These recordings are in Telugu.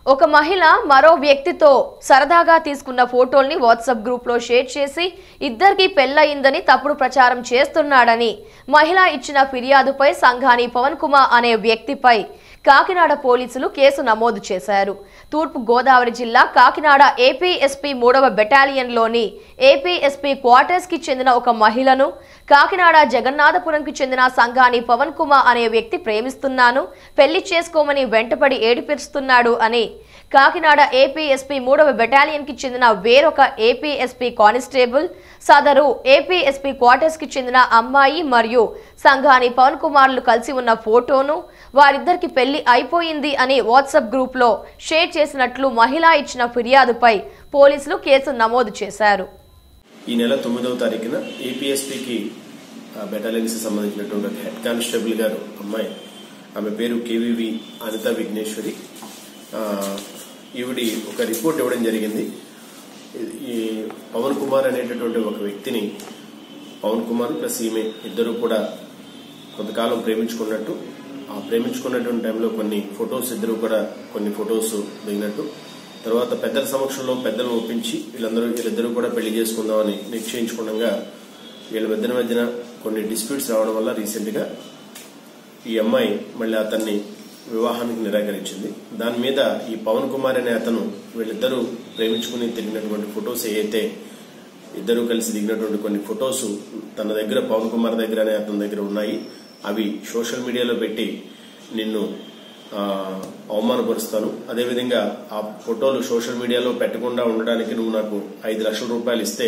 ఒక మహిళ మరో వ్యక్తితో సరదాగా తీసుకున్న ఫోటోల్ని వాట్సాప్ గ్రూప్లో షేర్ చేసి ఇద్దరికి పెళ్లయిందని తప్పుడు ప్రచారం చేస్తున్నాడని మహిళ ఇచ్చిన ఫిర్యాదుపై సంఘాని పవన్ కుమార్ అనే వ్యక్తిపై కాకినాడ పోలీసులు కేసు నమోదు చేశారు తూర్పు గోదావరి జిల్లా కాకినాడ ఏపీఎస్పీ మూడవ బెటాలియన్లోని ఏపీఎస్పీ క్వార్టర్స్ కి చెందిన ఒక మహిళను కాకినాడ జగన్నాథపురంకి చెందిన సంఘాని పవన్ కుమార్ అనే వ్యక్తి ప్రేమిస్తున్నాను పెళ్లి చేసుకోమని వెంటపడి ఏడిపిస్తున్నాడు అని కాకినాడ ఏపీఎస్పీ మూడవ బెటాలియన్ కి చెందిన వేరొక ఏపీఎస్పీ కానిస్టేబుల్ సదరు ఏపీఎస్పీ క్వార్టర్స్ కి చెందిన అమ్మాయి మరియు సంఘాని పవన్ కుమార్లు కలిసి ఉన్న ఫోటోను వారిద్దరికి పెళ్లి అయిపోయింది అని వాట్సాప్ గ్రూప్ లో షేర్ చేసినట్లు మహిళ ఇచ్చిన ఫిర్యాదుపై పోలీసులు కేసు నమోదు చేశారు ఈ నెల తొమ్మిదవ తారీఖున ఏపీఎస్పీకి బెటాలియన్స్ సంబంధించినటువంటి ఒక హెడ్ కానిస్టేబుల్ గారు అమ్మాయి ఆమె పేరు కేవీవి అనిత విఘ్నేశ్వరి ఆ, ఈవిడి ఒక రిపోర్ట్ ఇవ్వడం జరిగింది ఈ పవన్ కుమార్ అనేటటువంటి ఒక వ్యక్తిని పవన్ కుమార్ ప్లస్ ఈమె ఇద్దరు కూడా కొంతకాలం ప్రేమించుకున్నట్టు ఆ ప్రేమించుకున్నటువంటి టైంలో కొన్ని ఫొటోస్ ఇద్దరు కూడా కొన్ని ఫొటోస్ దిగినట్టు తర్వాత పెద్దల సమక్షంలో పెద్దలను ఒప్పించి వీళ్ళందరూ వీళ్ళిద్దరూ కూడా పెళ్లి చేసుకుందామని నిశ్చయించుకుండగా వీళ్ళ మధ్యన మధ్యన కొన్ని డిస్ప్యూట్స్ రావడం వల్ల రీసెంట్ గా ఈ అమ్మాయి మళ్ళీ అతన్ని వివాహానికి నిరాకరించింది దాని మీద ఈ పవన్ కుమార్ అనే అతను వీళ్ళిద్దరూ ప్రేమించుకుని తిరిగినటువంటి ఫొటోస్ ఏవైతే ఇద్దరు కలిసి దిగినటువంటి కొన్ని ఫొటోస్ తన దగ్గర పవన్ కుమార్ దగ్గర అనే అతని దగ్గర ఉన్నాయి అవి సోషల్ మీడియాలో పెట్టి నిన్ను ఆ, అవమానపరుస్తాను అదేవిధంగా ఆ ఫోటోలు సోషల్ మీడియాలో పెట్టకుండా ఉండడానికి నువ్వు నాకు ఐదు లక్షల రూపాయలు ఇస్తే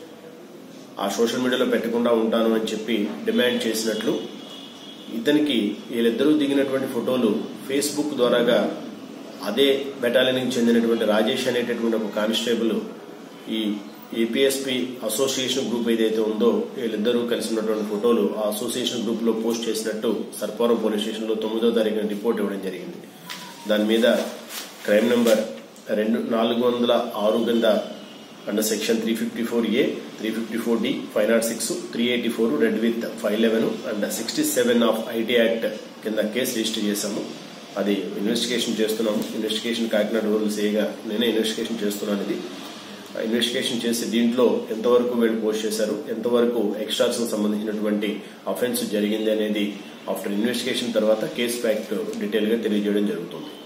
ఆ సోషల్ మీడియాలో పెట్టకుండా ఉంటాను అని చెప్పి డిమాండ్ చేసినట్లు ఇతనికి వీళ్ళిద్దరూ దిగినటువంటి ఫోటోలు ఫేస్బుక్ ద్వారాగా అదే బెటాలియన్కి చెందినటువంటి రాజేష్ అనేటటువంటి ఒక కానిస్టేబుల్ ఈ ఏపీఎస్పీ అసోసియేషన్ గ్రూప్ ఏదైతే ఉందో వీళ్ళిద్దరూ కలిసి ఉన్నటువంటి ఫోటోలు ఆ అసోసియేషన్ గ్రూప్ లో పోస్ట్ చేసినట్టు సర్పవరం పోలీస్ స్టేషన్ లో తొమ్మిదో తారీఖున రిపోర్ట్ ఇవ్వడం జరిగింది దాని మీద క్రైమ్ నెంబర్ రెండు నాలుగు వందల ఆరు కింద under section three fifty four A three fifty four D five not six three eighty four read with five eleven and sixty seven of IT act కింద కేసు రిజిస్టర్ చేశాము అది ఇన్వెస్టిగేషన్ చేస్తున్నాము ఇన్వెస్టిగేషన్ కాకినాడ రూరల్ సేగా నేనే ఇన్వెస్టిగేషన్ చేస్తున్నాను ఇది ఆ ఇన్వెస్టిగేషన్ చేసి దీంట్లో ఎంతవరకు వీళ్ళు పోస్ట్ చేశారు ఎంతవరకు ఎక్స్ట్రాస్ సంబంధించినటువంటి అఫెన్స్ జరిగింది అనేది ఆఫ్టర్ ఇన్వెస్టిగేషన్ తర్వాత కేసు ఫ్యాక్ట్ డీటెయిల్ గా తెలియజేయడం జరుగుతుంది